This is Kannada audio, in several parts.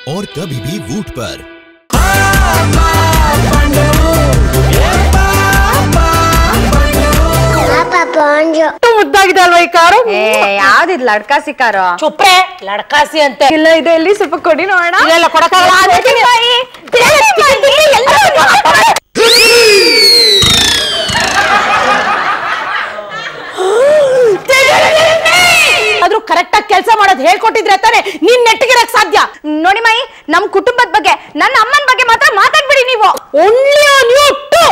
और कभी भी वूट पर ಮುದ್ದಾಗಿದೆ ಅಲ್ವಾ ಈ ಕಾರು ಏ ಯಾವ್ದಿದ್ ಲಡ್ಕ ಸಿಕ್ಕಾರೋ ಚುಪ್ರೆ ಲಡ್ಕಾಸಿ ಅಂತೆ ಇಲ್ಲ ಇದೆ ಇಲ್ಲಿ ಸ್ವಲ್ಪ ಕೊಡಿ ನೋಡೋಣ ಇಲ್ಲ ಕೊಡಕ್ಕಾಗಲ್ಲ ಅದಕ್ಕೆ ಆದ್ರೂ ಕರೆಕ್ಟ್ ಆಗಿ ಕೆಲಸ ಮಾಡೋದು ಹೇಳ್ಕೊಟ್ಟಿದ್ರೆ ತಾನೆ ನೀನ್ ನೆಟ್ಟಿಗಿರಕ್ ಸಾಧ್ಯ ನೋಡಿ ಮೈ ನಮ್ ಕುಟುಂಬದ ಬಗ್ಗೆ ನನ್ನ ಅಮ್ಮನ ಬಗ್ಗೆ ಮಾತ್ರ ಮಾತಾಡ್ಬಿಡಿ ನೀವು only on you to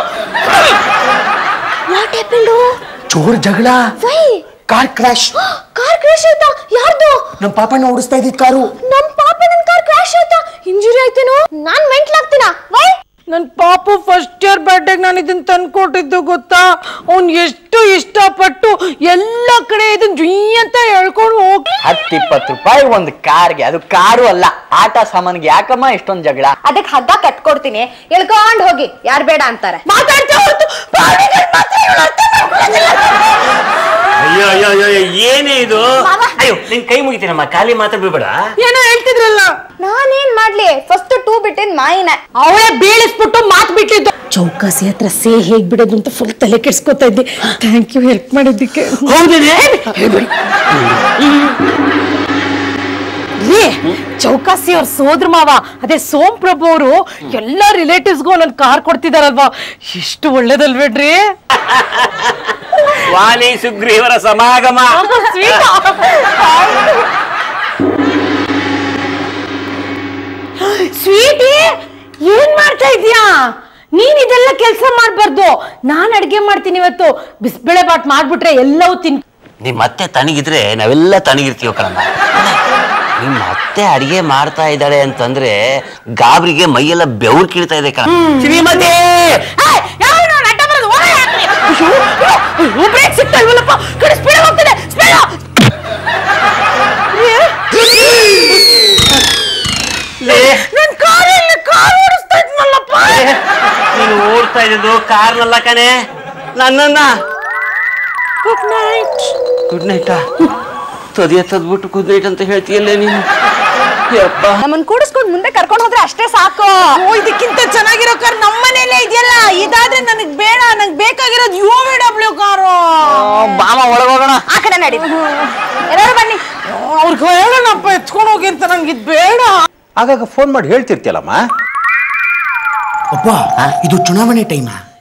what happened ಜೋರ್ ಜಗಳ why car crash car crash ಆಯ್ತಾ ಯಾರ್ದು ನಮ್ ಪಾಪಣ್ಣ ಓಡಿಸ್ತಾ ಇದ್ದಿದ್ ಕಾರು ನಮ್ ಪಾಪ ನನ್ ಕಾರ್ ಕ್ರಾಶ್ ಆಯ್ತಾ ಇಂಜುರಿ ಆಯ್ತೇನೋ ನಾನ್ ಮೆಂಟ್ಲ್ ಆಗ್ತೀನಾ ವೈ ನನ್ ಪಾಪು ಫಸ್ಟ್ ಇಯರ್ ಬರ್ಡೇಗ್ ನಾನು ಇದನ್ನ ತಂದ್ಕೊಟ್ಟಿದ್ದು ಗೊತ್ತಾ ಅವ್ನ್ ಎಷ್ಟು ಇಷ್ಟಪಟ್ಟು ಎಲ್ಲ ಕಡೆ ಇದನ್ನ ಜುಯ್ ಅಂತ ಹೇಳ್ಕೊಂಡು ಹೋಗಿ ಹತ್ತು ಇಪ್ಪತ್ತು ರೂಪಾಯಿ ಒಂದು ಕಾರ್ಗೆ ಅದು ಕಾರು ಅಲ್ಲ ಆಟ ಸಾಮಾನಿಗೆ ಯಾಕಮ್ಮ ಇಷ್ಟೊಂದು ಜಗಳ ಅದಕ್ಕೆ ಹಗ್ಗ ಕಟ್ಕೊಡ್ತೀನಿ ಎಳ್ಕೊಂಡ್ ಹೋಗಿ ಯಾರ್ ಬೇಡ ಅಂತಾರೆ ಮಾತಾಡ್ತಾ ಹೊರ್ತು ಬಾವಿಗಳ್ ಮಾತ್ರ ಇವ್ಳು ಅರ್ಥ ಮಾಡ್ಕೊಳ್ಳೋದಿಲ್ಲ. ಅಯ್ಯೋ ಅಯ್ಯೋ ಅಯ್ಯೋ ಅಯ್ಯೋ, ಏನೇ ಇದು ಅಯ್ಯೋ ನಿನ್ ಕೈ ಮುಗಿತೀನಮ್ಮ ಖಾಲಿ ಮಾತ್ರ ಬಿಡ್ಬೇಡ ಏನೋ ಹೇಳ್ತಿದ್ರಲ್ಲ ನಾನೇನ್ ಮಾಡ್ಲಿ ಫಸ್ಟ್ ಟೂ ಬಿಟ್ಟಿದ್ ಮಾಯಿನ ಅವಳೇ ಬೀಳಿಸ್ಬಿಟ್ಟು ಮಾತ್ ಬಿಟ್ಟಿದ್ದು ಚೌಕಾಸಿ ಹತ್ರ ಸೇ ಹೇಗ್ ಬಿಡೋದು ಅಂತ ಫುಲ್ ತಲೆ ಕೆಡ್ಸ್ಕೊತಾ ಇದ್ದೆ ಥ್ಯಾಂಕ್ ಯು ಹೆಲ್ಪ್ ಮಾಡಿದ್ದಕ್ಕೆ ಹೌದೇನೆ ಏ ಚೌಕಾಸಿ ಅವ್ರ ಸೋದ್ರ ಮಾವ ಅದೇ ಸೋಮ್ ಪ್ರಭು ಅವರು ಎಲ್ಲಾ ರಿಲೇಟಿವ್ಸ್ಗೂ ಒಂದೊಂದು ಕಾರ್ ಕೊಡ್ತಿದಾರಲ್ವಾ ಎಷ್ಟು ಒಳ್ಳೇದಲ್ಬೇಡ್ರಿ ವಾಲಿ ಸುಗ್ರೀವರ ಸಮಾಗಮ ಸ್ವೀಟಿ ಏನ್ ಮಾಡ್ತಾ ಇದೀಯಾ ನೀನ್ ಇದೆಲ್ಲ ಕೆಲಸ ಮಾಡ್ಬಾರ್ದು ನಾನ್ ಅಡ್ಗೆ ಮಾಡ್ತೀನಿ ಇವತ್ತು ಬಿಸ್ಬೇಳೆ ಬಾಟ್ ಮಾಡ್ಬಿಟ್ರೆ ಎಲ್ಲವೂ ತಿನ್ ನಿಮ್ ಅತ್ತೆ ತಣಗಿದ್ರೆ ನಾವೆಲ್ಲ ತಣಗಿರ್ತೀವ ಕಣಮ್ಮ ನಿಮ್ ಅತ್ತೆ ಅಡಿಗೆ ಮಾಡ್ತಾ ಇದ್ದಾಳೆ ಅಂತಂದ್ರೆ ಗಾಬರಿಗೆ ಮೈಯೆಲ್ಲ ಬೆವ್ರು ಕೀಳ್ತಾ ಇದೆ ಕಣ ಶ್ರೀಮತಿ ಬ್ರೇಕ್ ಸಿಗ್ತಾ ಇಲ್ವಲ್ಲಪ್ಪ ಕಡೆ ಸ್ಪೀಡ್ ಹೋಗ್ತಿದೆ ಸ್ಪೀಡ್ ನನ್ ಕಾರ್ ಇಲ್ಲಿ ಕಾರ್ ಓಡಿಸ್ತಾ ಇದ್ನಲ್ಲಪ್ಪ ನೀನು ಓಡ್ತಾ ಇದ್ದು ಕಾರ್ನಲ್ಲ ಕಣೆ ನನ್ನನ್ನ ಗುಡ್ ನೈಟ್ ಗುಡ್ ನೈಟಾ ತೊದಿಯ ತದ್ಬಿಟ್ಟು ಗುಡ್ ನೈಟ್ ಅಂತ ಹೇಳ್ತೀಯಲ್ಲೇ ನೀನು ಯಪ್ಪ ನಮ್ಮನ್ ಕೂಡಿಸ್ಕೊಂಡ್ ಮುಂದೆ ಕರ್ಕೊಂಡ್ ಹೋದ್ರೆ ಅಷ್ಟೇ ಸಾಕು ಓ ಇದಕ್ಕಿಂತ ಚೆನ್ನಾಗಿರೋ ಕಾರ್ ನಮ್ಮ ಮನೇಲೆ ಇದೆಯಲ್ಲ ಇದಾದ್ರೆ ನನಗ್ ಬೇಡ ನನಗ್ ಬೇಕಾಗಿರೋದು ಯು ವಿ ಡಬ್ಲ್ಯೂ ಕಾರು ಬಾಮ ಒಳಗೋಗೋಣ ಆ ಕಡೆ ನಡಿ ಎಲ್ಲರೂ ಬನ್ನಿ ಅವ್ರಿಗೆ ಹೇಳೋಣಪ್ಪ ಎತ್ಕೊಂಡು ಹೋಗಿ ಅಂತ ನಂಗೆ ಇದು ಬೇಡ ಆಗಾಗ ಫೋನ್ ಮಾಡಿ ಹೇಳ್ತಿರ್ತೀಯಲ್ಲಮ್ಮ ಅಪ್ಪ ಇದು ಚುನಾವಣೆ ಟೈಮ್